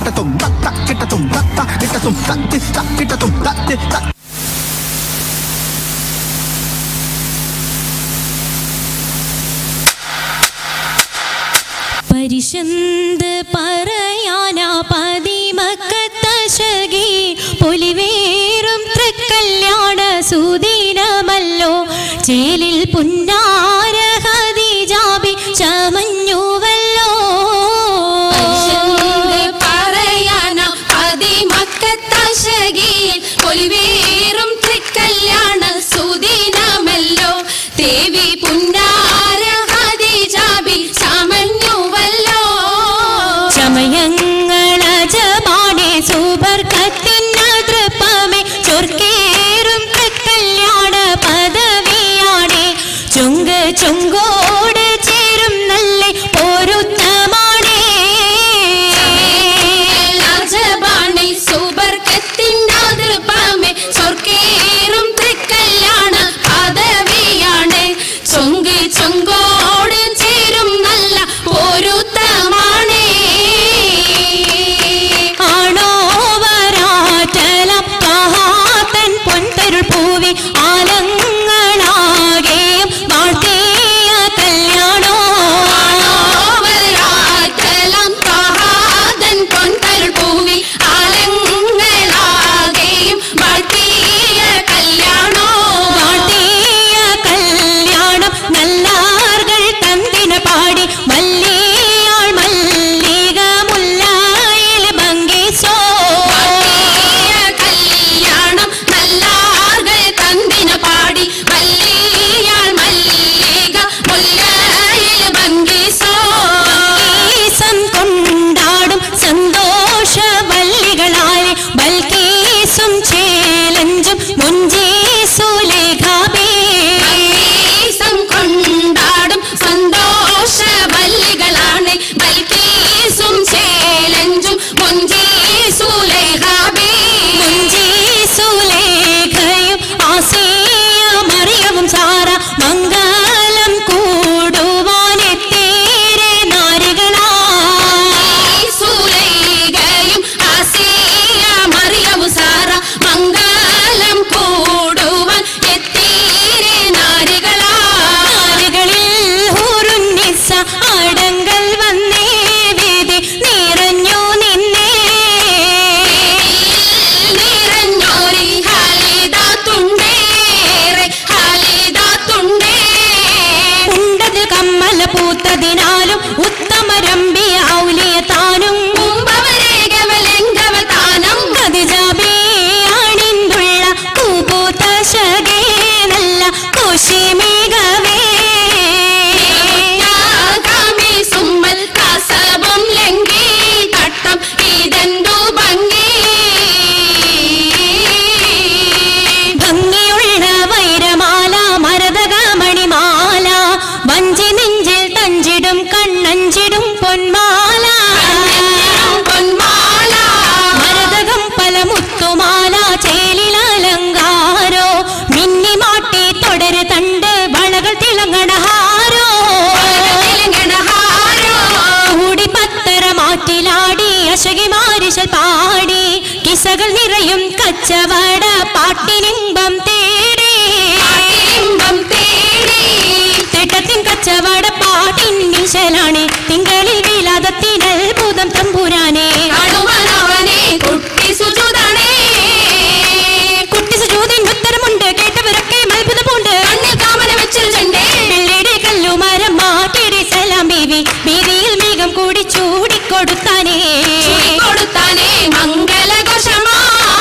കിട്ടത്തും തത്ത കിട്ടത്തും തത്ത കിട്ടത്തും തത്തി ത കിട്ടത്തും തത്തി ത പരിശന്ത് പറയാനാ പതിമക്കത്തശകി പൊലിവേറും തൃക്കല്യാണ സുദിനമല്ലോ ചേലിൽ പുന്നാര ഹദിജാബി ചമഞ്ഞുവല്ലോ പറയാന അതിമക്കത്തശകിയിൽ ഒലിവേറും തൃക്കല്യാണ സുദിനമല്ലോ ദേവി പുന്നാര ഹദിജാബി ചമഞ്ഞുവല്ലോ ചമയങ്ങളജമാണേ സുബർക്കത്തിന തൃപ്പമേ ചൊർക്കേറും തൃക്കല്യാണ പദവിയാണേ ചുങ്ക് ചുങ്കോട് ചേരും നല്ല പൊരുത്തമാണേ രാജപാണി സുബർക്കത്തിനാതൃപ്പമേ സ്വർക്കേറും തൃക്കല്യാണ പദവിയാണ് ചൊങ്ക് ചൊങ്കോട് ചേരും നല്ല പൊരുത്തമാണേ ആണോ വരാറ്റലം മഹാത്തൻ പൊൻതരുൾ പൂവി ആലങ്ങളാകെയും വാഴ്ത്തിയ കല്യാണോ ഓവരാറ്റലം പ്രഹാദൻ പൊൻതരുൾ പൂവി ആലങ്ങളാകെയും വാഴ്ത്തിയ കല്യാണോ വാഴ്ത്തിയ കല്യാണം നല്ലാർകൾ തന്തിന പാടി മല്ലിയാൾ മല്ലിക മുല്ലായിൽ ഭംഗിച്ചോ വാഴ്ത്തിയ കല്യാണം നല്ലാർകൾ തന്തിന പാടി മല്ലിയാൾ മല്ലിക മുല്ലയിൽ ഭംഗിസോ ഈസം കൊണ്ടാടും സന്തോഷവല്ലികളാലെ ബൽക്കീസും ചേലഞ്ചും മുഞ്ചീസുലേഖാബേ ഈസം കൊണ്ടാടും സന്തോഷ വല്ലികളാണ് ബൽക്കീസും ചേലഞ്ചും മുഞ്ചീസുലേഹാബേ മുഞ്ചീസുലേഖയും ആസിയ മറിയവും സാറ മംഗലം കൂടുവാനെത്തേരെ നാരികളാ സുലൈകയും ആസിയ മറിയവും സാറ മംഗലം കൂടുവാൻ എത്തീരെ നാരികളാ നാരുകളിൽ ഹൂറുന്നിസ അടങ്കൽ വന്നേ വേദി നിറഞ്ഞു നിന്നേ നിറഞ്ഞോരി ഹാലിദാത്തുണ്ടേറെ ഹാലിദാത്തുണ്ടേ ഉണ്ടത് കമ്മല പൂത്തതിനാലും ഉത്തമരമ്പിയ ഔലിയ താനും കുംഭവരേഖവലെങ്കവ താനം അണിന്തുള്ള പൂപൂത്ത ശകേ നല്ല കുശിമികവേ യാഗാമി സുമ്മൽ കസബം ലംഘി തട്ടം ഇതെന്തു ഭംഗി ഭംഗിയുള്ള വൈരമാല മരതക മണിമാല വഞ്ചി നെഞ്ചിൽ തഞ്ചിടും കണ്ണഞ്ചിടും പൊന്മാല പൊന്മാല മരതകം പല മുത്തുമാല ചേലിലലങ്കാരോ മിന്നിമാട്ടി തുടര് തണ്ട് വളകൾ തിളങ്ങണഹാരോ തെലുങ്കണഹാരോ കൂടി പത്തര മാറ്റിലാടി അശകി മാരിശൽ പാടി കിസകൾ നിറയും കച്ചവട പാട്ടിനിമ്പം തേടി ഇമ്പം തേടി തിട്ടത്തിൻ കച്ചവട പാട്ടിൻ നിശലാണ് തിങ്കളിൽ വിലാദത്തിൻ അത്ഭുതം തമ്പുരാനെ കടുവനവനെ കുട്ടി സുജുതണേ കുട്ടി സുജൂതിൻ ഉത്തരമുണ്ട് കേട്ടവരൊക്കെ അത്ഭുതമുണ്ട് കണ്ണിൽ കാമന വെച്ചിരുണ്ടേ വെള്ളിയുടെ കല്ലുമരം മാറ്റിയുടെ സലാം ബീവി വീതിയിൽ മേഘം കൂടി ചൂടിക്കൊടുത്താനേ കൊടുത്താനേ മംഗളഘോഷമാ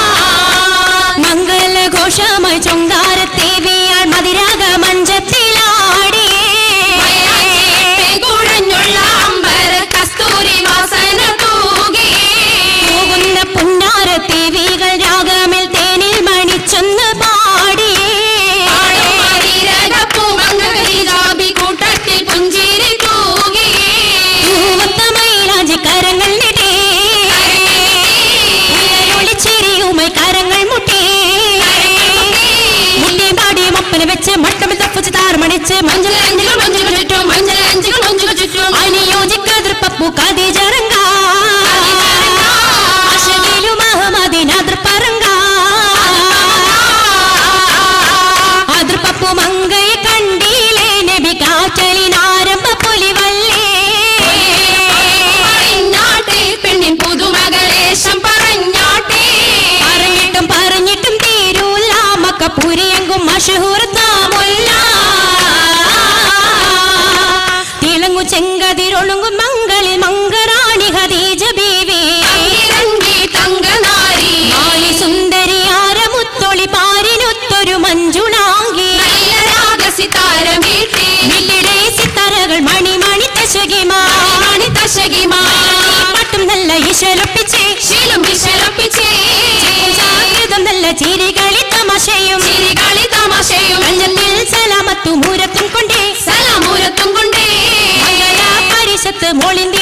മംഗളഘോഷമായി ചൊങ്കാരത്തേവിയാൾ മതിരാഗ മഞ്ചത്തിലാടി കുഴഞ്ഞുള്ള അമ്പര കസ്തൂരി വാസന തൂകി പോകുന്ന പുന്നാരത്തേവികൾ രാഗമിൽ തേനിൽ മണിച്ചൊന്ന് പാടി കൂട്ടത്തിൽ പുഞ്ചിരി തൂകി മൈലാഞ്ചി കരങ്ങൾ നെടേ വിശലൊപ്പിച്ചേ ശീലും വിശലപ്പിച്ചേ ജാഗ്രതം നല്ല ചിരികളി തമാശയും ചിരികളി തമാശയും കഞ്ഞത്തിൽ സലാമത്തും മൂരത്തും കൊണ്ടേ സലാമൂരത്തും കൊണ്ടേ മംഗള പരിഷത്ത് മോളിൻ